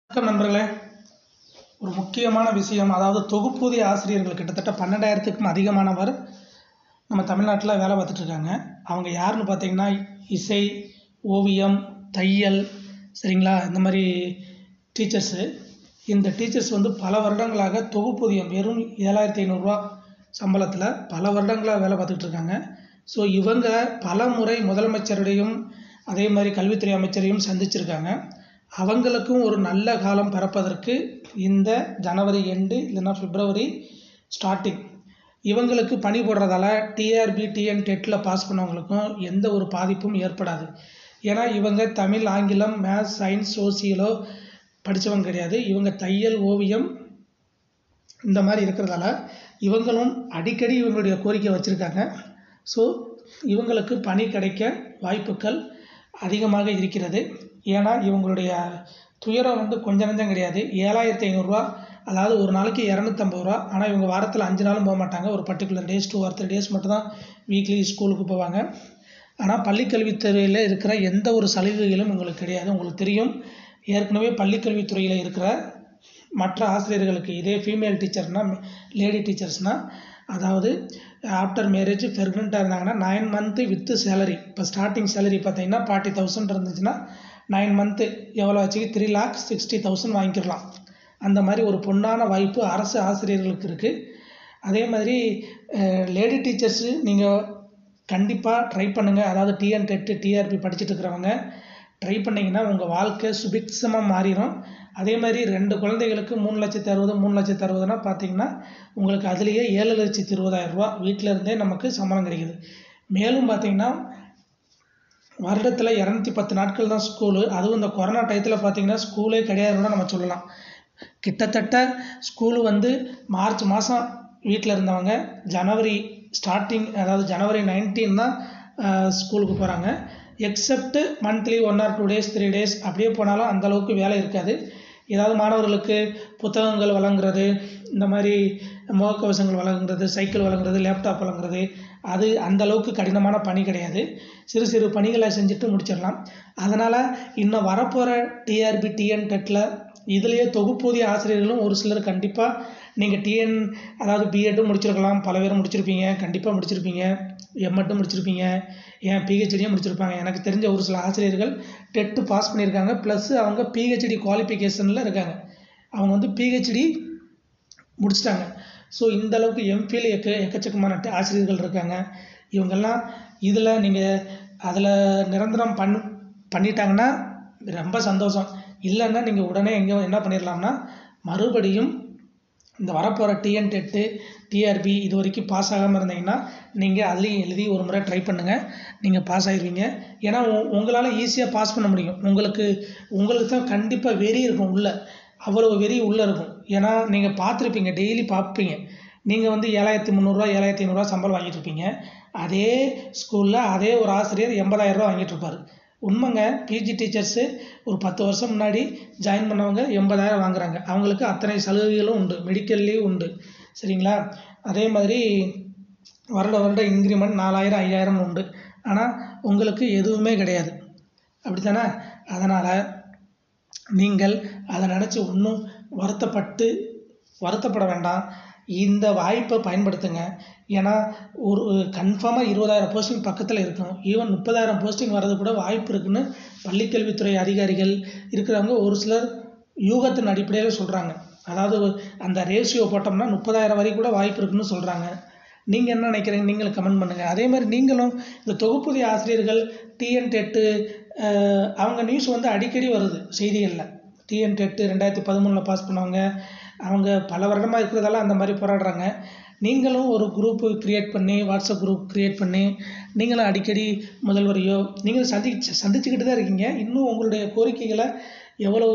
வணக்கம் நண்பர்களே ஒரு முக்கியமான விஷயம் அதாவது தொகுப்பூதிய ஆசிரியர்கள் கிட்டத்தட்ட பன்னெண்டாயிரத்துக்கும் அதிகமானவர் நம்ம தமிழ்நாட்டில் வேலை பார்த்துட்டு இருக்காங்க அவங்க யாருன்னு பார்த்தீங்கன்னா இசை ஓவியம் தையல் சரிங்களா இந்த மாதிரி டீச்சர்ஸு இந்த டீச்சர்ஸ் வந்து பல வருடங்களாக தொகுப்பூதியம் வெறும் ஏழாயிரத்தி ஐநூறுரூவா சம்பளத்தில் பல வருடங்களாக வேலை பார்த்துட்டு இருக்காங்க ஸோ இவங்க பல முறை முதலமைச்சருடையும் அதே மாதிரி கல்வித்துறை அமைச்சரையும் சந்திச்சிருக்காங்க அவங்களுக்கும் ஒரு நல்ல காலம் பிறப்பதற்கு இந்த ஜனவரி எண்டு இல்லைன்னா பிப்ரவரி ஸ்டார்டிங் இவங்களுக்கு பணி போடுறதால டிஆர்பி டிஎன் டெட்டில் பாஸ் பண்ணவங்களுக்கும் எந்த ஒரு பாதிப்பும் ஏற்படாது ஏன்னா இவங்க தமிழ் ஆங்கிலம் மேத்ஸ் சயின்ஸ் சோசியலோ படித்தவங்க கிடையாது இவங்க தையல் ஓவியம் இந்த மாதிரி இருக்கிறதால இவங்களும் அடிக்கடி இவங்களுடைய கோரிக்கை வச்சுருக்காங்க ஸோ இவங்களுக்கு பணி கிடைக்க வாய்ப்புகள் அதிகமாக இருக்கிறது ஏன்னா இவங்களுடைய துயரம் வந்து கொஞ்சம் நஞ்சம் கிடையாது ஏழாயிரத்தி ஐநூறுரூவா அதாவது ஒரு நாளைக்கு இரநூத்தம்பது ரூபா ஆனால் இவங்க வாரத்தில் அஞ்சு நாளும் போக மாட்டாங்க ஒரு particular days two or three days மட்டும் தான் வீக்லி ஸ்கூலுக்கு போவாங்க ஆனால் பள்ளிக்கல்வித்துறையில் இருக்கிற எந்த ஒரு சலுகைகளும் உங்களுக்கு கிடையாது உங்களுக்கு தெரியும் ஏற்கனவே பள்ளிக்கல்வித்துறையில் இருக்கிற மற்ற ஆசிரியர்களுக்கு இதே ஃபீமேல் டீச்சர்னால் லேடி டீச்சர்ஸ்னால் அதாவது ஆஃப்டர் மேரேஜ் ப்ரெக்னெண்ட்டாக இருந்தாங்கன்னா நைன் மந்த்து வித்து சேலரி இப்போ ஸ்டார்டிங் சேலரி பார்த்தீங்கன்னா ஃபார்ட்டி தௌசண்ட் இருந்துச்சுன்னா நைன் மந்த்து எவ்வளோ ஆச்சு த்ரீ லேக் சிக்ஸ்டி தௌசண்ட் வாங்கிக்கலாம் அந்த மாதிரி ஒரு பொன்னான வாய்ப்பு அரசு ஆசிரியர்களுக்கு இருக்குது அதே மாதிரி லேடி டீச்சர்ஸு நீங்கள் கண்டிப்பாக ட்ரை பண்ணுங்கள் அதாவது டிஎன் டெட்டு டிஆர்பி படிச்சுட்டு இருக்கிறவங்க ட்ரை பண்ணிங்கன்னா உங்கள் வாழ்க்கை சுபிக்ஷமாக மாறிடும் அதே மாதிரி ரெண்டு குழந்தைகளுக்கு மூணு லட்சத்தி அறுபது மூணு லட்சத்தி அறுபதுனா பார்த்தீங்கன்னா உங்களுக்கு அதுலேயே ஏழு லட்சத்தி இருபதாயிரம் ரூபா வீட்டில் இருந்தே நமக்கு சம்பளம் கிடைக்குது மேலும் பார்த்தீங்கன்னா வருடத்தில் இரநூத்தி பத்து நாட்கள் தான் ஸ்கூலு அதுவும் இந்த கொரோனா டயத்தில் பார்த்தீங்கன்னா ஸ்கூலே கிடையாதுன்னு கூட நம்ம சொல்லலாம் கிட்டத்தட்ட ஸ்கூலு வந்து மார்ச் மாதம் வீட்டில் இருந்தவங்க ஜனவரி ஸ்டார்டிங் அதாவது ஜனவரி நைன்டீன் தான் ஸ்கூலுக்கு போகிறாங்க except monthly one or two days three days அப்படியே போனாலும் அந்தளவுக்கு வேலை இருக்காது ஏதாவது மாணவர்களுக்கு புத்தகங்கள் வழங்குறது இந்த மாதிரி முகக்கவசங்கள் வழங்குறது சைக்கிள் வழங்குறது லேப்டாப் வழங்குறது அது அந்த அளவுக்கு கடினமான பணி கிடையாது சிறு சிறு பணிகளை செஞ்சுட்டு முடிச்சிடலாம் அதனால் இன்னும் வரப்போகிற டிஆர்பி டிஎன் டெட்டில் இதுலேயே தொகுப்பூதிய ஆசிரியர்களும் ஒரு சிலர் கண்டிப்பாக நீங்கள் டிஎன் அதாவது பிஎட்டும் முடிச்சிருக்கலாம் பல பேர் முடிச்சிருப்பீங்க கண்டிப்பாக முடிச்சிருப்பீங்க எம்எட்டும் முடிச்சிருப்பீங்க ஏன் பிஹெச்டியும் முடிச்சிருப்பாங்க எனக்கு தெரிஞ்ச ஒரு சில ஆசிரியர்கள் டெட்டு பாஸ் பண்ணியிருக்காங்க ப்ளஸ் அவங்க பிஹெச்டி குவாலிஃபிகேஷனில் இருக்காங்க அவங்க வந்து பிஹெச்டி முடிச்சிட்டாங்க ஸோ இந்த அளவுக்கு எம்ஃபில் எக்க எக்கச்சக்கமான ஆசிரியர்கள் இருக்காங்க இவங்கெல்லாம் இதில் நீங்கள் அதில் நிரந்தரம் பண் பண்ணிட்டாங்கன்னா ரொம்ப சந்தோஷம் இல்லைன்னா நீங்கள் உடனே எங்கே என்ன பண்ணிடலாம்னா மறுபடியும் இந்த வரப்போகிற டிஎன் டெட்டு டிஆர்பி இது வரைக்கும் பாஸ் ஆகாமல் இருந்தீங்கன்னா நீங்கள் அதுலேயும் எழுதி ஒரு முறை ட்ரை பண்ணுங்கள் நீங்கள் பாஸ் ஆகிடுவீங்க ஏன்னா உங்களால் ஈஸியாக பாஸ் பண்ண முடியும் உங்களுக்கு உங்களுக்கு தான் கண்டிப்பாக வெறி இருக்கும் உள்ளே அவ்வளோ வெறி உள்ளே இருக்கும் ஏன்னா நீங்கள் பார்த்துருப்பீங்க டெய்லி பார்ப்பீங்க நீங்கள் வந்து ஏழாயிரத்தி முந்நூறுரூவா ஏழாயிரத்தி ஐநூறுரூவா சம்பளம் வாங்கிட்டு இருப்பீங்க அதே ஸ்கூலில் அதே ஒரு ஆசிரியர் எண்பதாயிரரூவா வாங்கிட்டு இருப்பார் உண்மைங்க பிஜி டீச்சர்ஸு ஒரு பத்து வருஷம் முன்னாடி ஜாயின் பண்ணவங்க எண்பதாயிரம் வாங்குறாங்க அவங்களுக்கு அத்தனை சலுகைகளும் உண்டு மெடிக்கல்லையும் உண்டு சரிங்களா அதே மாதிரி வருட வருட இன்க்ரிமெண்ட் நாலாயிரம் ஐயாயிரம் உண்டு ஆனால் உங்களுக்கு எதுவுமே கிடையாது அப்படி தானே அதனால் நீங்கள் அதை நினச்சி ஒன்றும் வருத்தப்பட்டு வருத்தப்பட வேண்டாம் இந்த வாய்ப்பை பயன்படுத்துங்க ஏன்னா ஒரு கன்ஃபார்மாக இருபதாயிரம் போஸ்டிங் பக்கத்தில் இருக்கும் ஈவன் முப்பதாயிரம் போஸ்டிங் வர்றது கூட வாய்ப்பு இருக்குன்னு பள்ளிக்கல்வித்துறை அதிகாரிகள் இருக்கிறவங்க ஒரு சிலர் யூகத்தின் அடிப்படையில் சொல்கிறாங்க அதாவது அந்த ரேஷியோ போட்டோம்னா முப்பதாயிரம் வரை கூட வாய்ப்பு இருக்குன்னு சொல்கிறாங்க நீங்கள் என்ன நினைக்கிறீங்க நீங்களும் கமெண்ட் பண்ணுங்கள் அதே மாதிரி நீங்களும் இந்த தொகுப்புதிய ஆசிரியர்கள் டிஎன் டெட்டு அவங்க நியூஸ் வந்து அடிக்கடி வருது செய்திகளில் டிஎன் டெட்டு ரெண்டாயிரத்தி பதிமூணில் பாஸ் பண்ணவங்க அவங்க பல வருடமாக இருக்கிறதால அந்த மாதிரி போராடுறாங்க நீங்களும் ஒரு குரூப்பு க்ரியேட் பண்ணி வாட்ஸ்அப் குரூப் க்ரியேட் பண்ணி நீங்களும் அடிக்கடி முதல்வரையோ நீங்களும் சந்தி சந்திச்சுக்கிட்டு தான் இருக்கீங்க இன்னும் உங்களுடைய கோரிக்கைகளை எவ்வளோ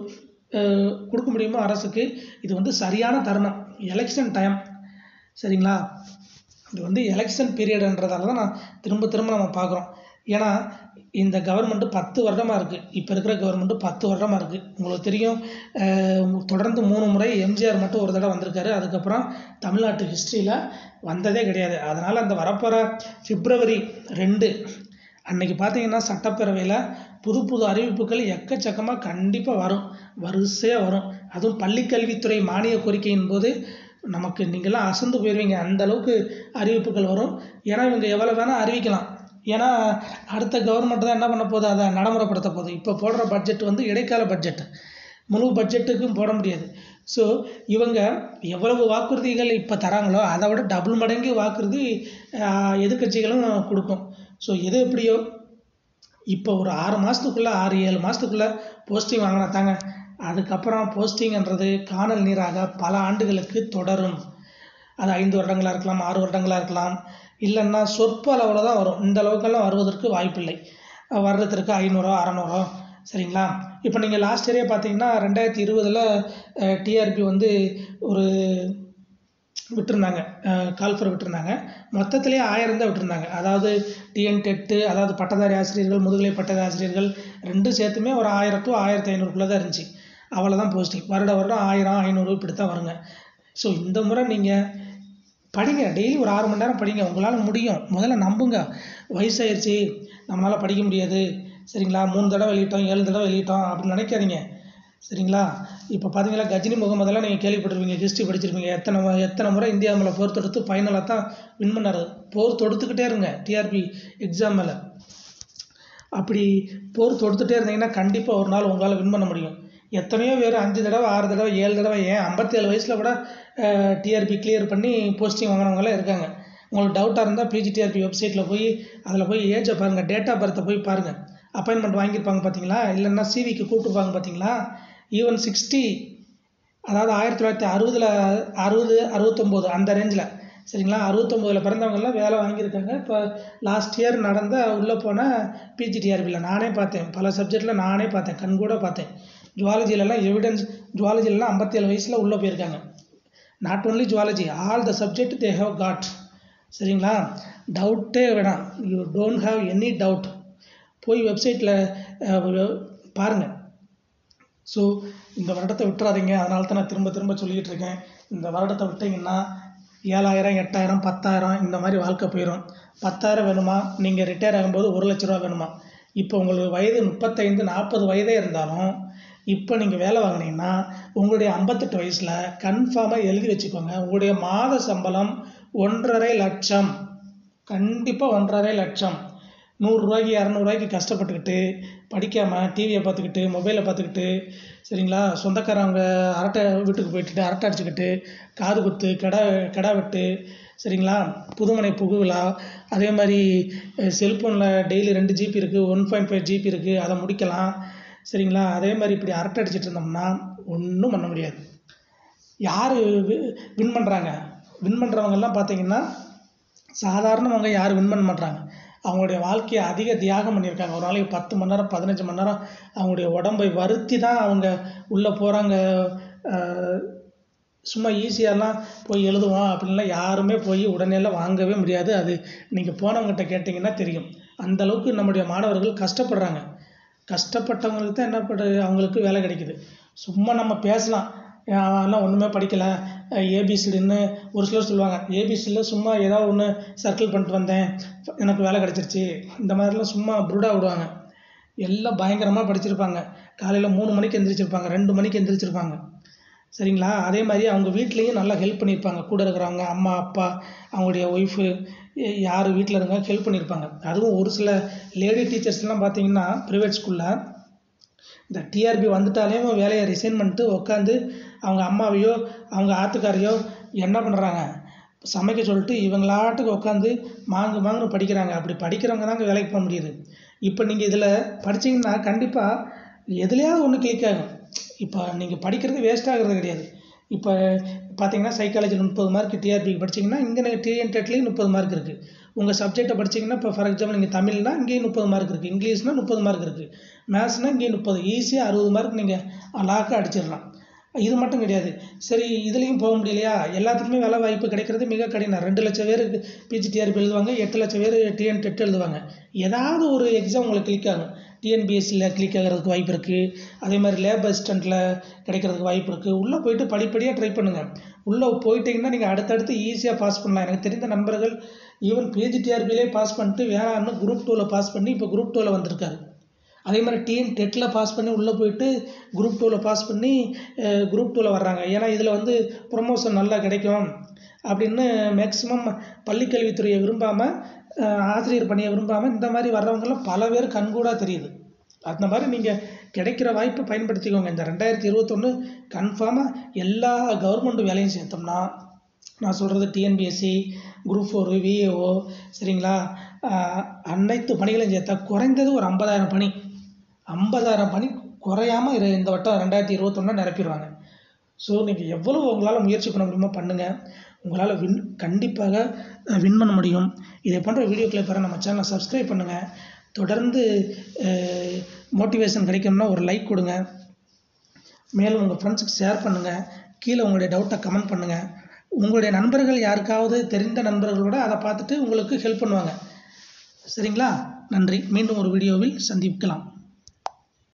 கொடுக்க முடியுமோ அரசுக்கு இது வந்து சரியான தருணம் எலெக்ஷன் டைம் சரிங்களா இது வந்து எலெக்ஷன் பீரியடுன்றதால தான் நான் திரும்ப திரும்ப நம்ம பார்க்குறோம் ஏன்னா இந்த கவர்மெண்ட்டு பத்து வருடமாக இருக்குது இப்போ இருக்கிற கவர்மெண்ட்டு பத்து வருடமாக இருக்குது உங்களுக்கு தெரியும் தொடர்ந்து மூணு முறை எம்ஜிஆர் மட்டும் ஒரு தடவை வந்திருக்காரு அதுக்கப்புறம் தமிழ்நாட்டு ஹிஸ்ட்ரியில் வந்ததே கிடையாது அதனால் அந்த வரப்போகிற பிப்ரவரி ரெண்டு அன்னைக்கு பார்த்தீங்கன்னா சட்டப்பேரவையில் புது புது அறிவிப்புகள் எக்கச்சக்கமாக கண்டிப்பாக வரும் வரிசையாக வரும் அதுவும் பள்ளிக்கல்வித்துறை மானிய கோரிக்கையின் போது நமக்கு நீங்கள்லாம் அசந்து போயிடுவீங்க அந்த அளவுக்கு அறிவிப்புகள் வரும் ஏன்னா இவங்க எவ்வளோ வேணால் அறிவிக்கலாம் ஏன்னா அடுத்த கவர்மெண்ட் தான் என்ன பண்ண போகுது அதை நடைமுறைப்படுத்த போகுது இப்போ போடுற பட்ஜெட் வந்து இடைக்கால பட்ஜெட் முழு பட்ஜெட்டுக்கும் போட முடியாது ஸோ இவங்க எவ்வளவு வாக்குறுதிகள் இப்போ தராங்களோ அதை விட டபுள் மடங்கு வாக்குறுதி ஆஹ், எதிர்க்கட்சிகளும் கொடுக்கும் ஸோ எது எப்படியோ இப்போ ஒரு ஆறு மாதத்துக்குள்ளே ஆறு ஏழு மாதத்துக்குள்ளே போஸ்டிங் வாங்கினா தாங்க அதுக்கப்புறம் போஸ்டிங்ன்றது காணல் நீராக பல ஆண்டுகளுக்கு தொடரும் அது ஐந்து வருடங்களாக இருக்கலாம் ஆறு வருடங்களாக இருக்கலாம் இல்லைன்னா சொற்ப அளவில் தான் வரும் இந்த அளவுக்கெல்லாம் வருவதற்கு வாய்ப்பில்லை அஹ் வருடத்திற்கு ஐநூறோ அறநூறோ சரிங்களா இப்போ நீங்கள் லாஸ்ட் இயரே பார்த்தீங்கன்னா ரெண்டாயிரத்தி இருபதில் டிஆர்பி வந்து ஒரு விட்டுருந்தாங்க கால்ஃபர் விட்டுருந்தாங்க மொத்தத்திலே ஆயிரம் தான் விட்டுருந்தாங்க அதாவது டிஎன் டெட்டு அதாவது பட்டதாரி ஆசிரியர்கள் முதுகலை பட்டதாரி ஆசிரியர்கள் ரெண்டும் சேர்த்துமே ஒரு ஆயிரம் டு ஆயிரத்தி ஐநூறுக்குள்ளே தான் இருந்துச்சு அவ்வளோதான் போஸ்டிங் வருட வருடம் ஆயிரம் ஐநூறு இப்படி தான் வருங்க ஸோ இந்த முறை நீங்கள் படிங்க டெய்லி ஒரு ஆறு மணி நேரம் படிங்க உங்களால் முடியும் முதல்ல நம்புங்க வயசாயிருச்சு நம்மளால் படிக்க முடியாது சரிங்களா மூணு தடவை வெளியிட்டோம் ஏழு தடவை வெளியிட்டோம் அப்படின்னு நினைக்காதீங்க சரிங்களா இப்போ பார்த்தீங்களா கஜினி முகமதெல்லாம் நீங்கள் கேள்விப்பட்டிருப்பீங்க ஹிஸ்ட்ரி படிச்சிருப்பீங்க எத்தனை மு- எத்தனை முறை இந்தியா மேலே போர் தொடுத்து ஃபைனலாக தான் வின் பண்ணாரு போர் தொடுத்துக்கிட்டே இருங்க டிஆர்பி எக்ஸாம் மேலே அப்படி போர் தொடுத்துட்டே இருந்தீங்கன்னா கண்டிப்பாக ஒரு நாள் உங்களால் வின் பண்ண முடியும் எத்தனையோ பேர் அஞ்சு தடவை ஆறு தடவை ஏழு தடவை ஏன் ஐம்பத்தேழு வயசில் கூட டிஆர்பி கிளியர் பண்ணி போஸ்டிங் வாங்கினவங்களாம் இருக்காங்க உங்களுக்கு டவுட்டாக இருந்தால் பிஜிடிஆர்பி வெப்சைட்டில் போய் அதில் போய் ஏஜை பாருங்கள் டேட் ஆஃப் பர்த்தை போய் பாருங்கள் அப்பாயின்மெண்ட் வாங்கியிருப்பாங்க பார்த்தீங்களா இல்லைன்னா சிவிக்கு கூப்பிட்டுருப்பாங்க பார்த்தீங்களா ஈவன் சிக்ஸ்டி அதாவது ஆயிரத்தி தொள்ளாயிரத்தி அறுபதில் அறுபது அறுபத்தொம்போது அந்த ரேஞ்சில் சரிங்களா அறுபத்தொம்போதில் பிறந்தவங்கெல்லாம் வேலை வாங்கியிருக்காங்க இப்போ லாஸ்ட் இயர் நடந்த உள்ளே போன பிஜிடிஆர்பியில் நானே பார்த்தேன் பல சப்ஜெக்டில் நானே பார்த்தேன் கண் கூட பார்த்தேன் ஜுவாலஜிலலாம் எவிடன்ஸ் ஜுவாலஜிலலாம் ஐம்பத்தேழு வயசில் உள்ளே போயிருக்காங்க not only zoology all the subject they have got சரிங்களா டவுட்டே வேணாம் you don't have any doubt போய் வெப்சைட்டில் பாருங்கள் ஸோ இந்த வருடத்தை விட்டுறாதீங்க அதனால தான் நான் திரும்ப திரும்ப சொல்லிக்கிட்டு இருக்கேன் இந்த வருடத்தை விட்டீங்கன்னா ஏழாயிரம் எட்டாயிரம் பத்தாயிரம் இந்த மாதிரி வாழ்க்கை போயிடும் பத்தாயிரம் வேணுமா நீங்கள் ரிட்டையர் ஆகும்போது ஒரு லட்ச ரூபா வேணுமா இப்போ உங்களுக்கு வயது முப்பத்தைந்து நாற்பது வயதே இருந்தாலும் இப்போ நீங்கள் வேலை வாங்கினீங்கன்னா உங்களுடைய ஐம்பத்தெட்டு வயசில் கன்ஃபார்மாக எழுதி வச்சுக்கோங்க உங்களுடைய மாத சம்பளம் ஒன்றரை லட்சம் கண்டிப்பாக ஒன்றரை லட்சம் நூறுரூவாய்க்கு இரநூறுவாய்க்கு கஷ்டப்பட்டுக்கிட்டு படிக்காமல் டிவியை பார்த்துக்கிட்டு மொபைலை பார்த்துக்கிட்டு சரிங்களா சொந்தக்காரங்க அரட்டை வீட்டுக்கு போயிட்டு அரட்டை அடிச்சுக்கிட்டு காது குத்து கடா கடா வெட்டு சரிங்களா புதுமனை புகுவிழா அதே மாதிரி செல்ஃபோனில் டெய்லி ரெண்டு ஜிபி இருக்குது ஒன் பாயிண்ட் ஃபைவ் ஜிபி இருக்குது அதை முடிக்கலாம் சரிங்களா அதே மாதிரி இப்படி அரட்டை அடிச்சிட்டு இருந்தோம்னா ஒன்றும் பண்ண முடியாது யார் வின் பண்ணுறாங்க வின் பண்ணுறவங்கெல்லாம் பார்த்தீங்கன்னா சாதாரணவங்க யாரும் வின் பண்ண மாட்டாங்க அவங்களுடைய வாழ்க்கையை அதிக தியாகம் பண்ணியிருக்காங்க ஒரு நாளைக்கு பத்து மணி நேரம் பதினஞ்சு மணி நேரம் அவங்களுடைய உடம்பை வருத்தி தான் அவங்க உள்ளே போகிறாங்க சும்மா ஈஸியாலாம் போய் எழுதுவோம் அப்படின்லாம் யாருமே போய் உடனேலாம் வாங்கவே முடியாது அது நீங்கள் போனவங்ககிட்ட கேட்டிங்கன்னா தெரியும் அந்த அளவுக்கு நம்முடைய மாணவர்கள் கஷ்டப்படுறாங்க கஷ்டப்பட்டவங்களுக்கு தான் என்ன பண்ணுறது அவங்களுக்கு வேலை கிடைக்குது சும்மா நம்ம பேசலாம் அவன்லாம் ஒன்றுமே படிக்கலை ஏபிசிடின்னு ஒரு சிலர் சொல்லுவாங்க ஏபிசிடியில் சும்மா ஏதாவது ஒன்று சர்க்கிள் பண்ணிட்டு வந்தேன் எனக்கு வேலை கிடச்சிருச்சு இந்த மாதிரிலாம் சும்மா புருடா விடுவாங்க எல்லாம் பயங்கரமாக படிச்சிருப்பாங்க காலையில் மூணு மணிக்கு எந்திரிச்சிருப்பாங்க ரெண்டு மணிக்கு எந்திரிச்சிருப்பாங்க சரிங்களா அதே மாதிரி அவங்க வீட்லேயும் நல்லா ஹெல்ப் பண்ணியிருப்பாங்க கூட இருக்கிறவங்க அம்மா அப்பா அவங்களுடைய ஒய்ஃபு யார் வீட்டில் இருங்க ஹெல்ப் பண்ணியிருப்பாங்க அதுவும் ஒரு சில லேடி டீச்சர்ஸ்லாம் பார்த்தீங்கன்னா ப்ரைவேட் ஸ்கூலில் இந்த டிஆர்பி வந்துட்டாலே வேலையை ரிசைன் பண்ணிட்டு உட்காந்து அவங்க அம்மாவையோ அவங்க ஆத்துக்காரையோ என்ன பண்ணுறாங்க சமைக்க சொல்லிட்டு இவங்களாட்டுக்கு உட்காந்து மாங்கு மாங்குன்னு படிக்கிறாங்க அப்படி படிக்கிறவங்க தாங்க வேலைக்கு போக முடியுது இப்போ நீங்கள் இதில் படிச்சீங்கன்னா கண்டிப்பாக எதுலையாவது ஒன்று கிளிக் ஆகும் இப்போ நீங்கள் படிக்கிறது வேஸ்ட் ஆகிறது கிடையாது இப்போ பார்த்தீங்கன்னா சைக்காலஜியில் முப்பது மார்க் டிஆர்பிக்கு படிச்சீங்கன்னா இங்கே நீங்கள் டிஎன் டெட்லேயும் முப்பது மார்க் இருக்குது உங்கள் சப்ஜெக்டை படிச்சீங்கன்னா இப்போ ஃபார் எக்ஸாம்பிள் நீங்கள் தமிழ்னா இங்கேயும் முப்பது மார்க் இருக்குது இங்கிலீஷ்னா முப்பது மார்க் இருக்குது மேத்ஸ்னால் இங்கேயும் முப்பது ஈஸியாக அறுபது மார்க் நீங்கள் லாக்காக அடிச்சிடலாம் இது மட்டும் கிடையாது சரி இதுலேயும் போக முடியலையா எல்லாத்துக்குமே வேலை வாய்ப்பு கிடைக்கிறது மிக கடினம் ரெண்டு லட்சம் பேர் பிஜிடிஆர்பி எழுதுவாங்க எட்டு லட்சம் பேர் டிஎன் டெட் எழுதுவாங்க ஏதாவது ஒரு எக்ஸாம் உங்களுக்கு கிளிக் ஆகும் டிஎன்பிஎஸ்சியில் கிளிக் ஆகிறதுக்கு வாய்ப்பு இருக்குது அதே மாதிரி லேப் அசிஸ்டண்ட்டில் கிடைக்கிறதுக்கு வாய்ப்பு இருக்குது உள்ளே போயிட்டு படிப்படியாக ட்ரை பண்ணுங்கள் உள்ளே போயிட்டீங்கன்னா நீங்கள் அடுத்தடுத்து ஈஸியாக பாஸ் பண்ணலாம் எனக்கு தெரிந்த நண்பர்கள் ஈவன் பிஜிடிஆர்பிலே பாஸ் பண்ணிட்டு வேளாண்மை குரூப் டூவில் பாஸ் பண்ணி இப்போ குரூப் டூவில் வந்திருக்காரு அதே மாதிரி டிஎன் டெட்டில் பாஸ் பண்ணி உள்ளே போயிட்டு குரூப் டூவில் பாஸ் பண்ணி குரூப் டூவில் வர்றாங்க ஏன்னா இதில் வந்து ப்ரொமோஷன் நல்லா கிடைக்கும் அப்படின்னு மேக்ஸிமம் பள்ளிக்கல்வித்துறையை விரும்பாமல் ஆசிரியர் பணியை விரும்பாமல் இந்த மாதிரி வர்றவங்கெல்லாம் பல பேர் கண்கூடாக தெரியுது அந்த மாதிரி நீங்கள் கிடைக்கிற வாய்ப்பை பயன்படுத்திக்கோங்க இந்த ரெண்டாயிரத்தி இருபத்தொன்று கன்ஃபார்மாக எல்லா கவர்மெண்ட் வேலையும் சேர்த்தோம்னா நான் சொல்கிறது டிஎன்பிஎஸ்சி குரூப் ஃபோரு விஏஓ சரிங்களா ஆஹ் அனைத்து பணிகளையும் சேர்த்தா குறைந்தது ஒரு ஐம்பதாயிரம் பணி ஐம்பதாயிரம் பணி குறையாமல் இரு இந்த வட்டம் ரெண்டாயிரத்தி இருபத்தொன்னு நிரப்பிடுவாங்க ஸோ நீங்கள் எவ்வளோ உங்களால் முயற்சி பண்ண முடியுமோ பண்ணுங்கள் உங்களால் வின் கண்டிப்பாக வின் பண்ண முடியும் இதே போன்ற வீடியோக்களை பெற நம்ம சேனலை சப்ஸ்கிரைப் பண்ணுங்கள் தொடர்ந்து மோட்டிவேஷன் கிடைக்கணும்னா ஒரு லைக் கொடுங்க மேலும் உங்கள் ஃப்ரெண்ட்ஸுக்கு ஷேர் பண்ணுங்கள் கீழே உங்களுடைய டவுட்டை கமெண்ட் பண்ணுங்கள் உங்களுடைய நண்பர்கள் யாருக்காவது தெரிந்த நண்பர்கள் கூட அதை பார்த்துட்டு உங்களுக்கு ஹெல்ப் பண்ணுவாங்க சரிங்களா நன்றி மீண்டும் ஒரு வீடியோவில் சந்திக்கலாம்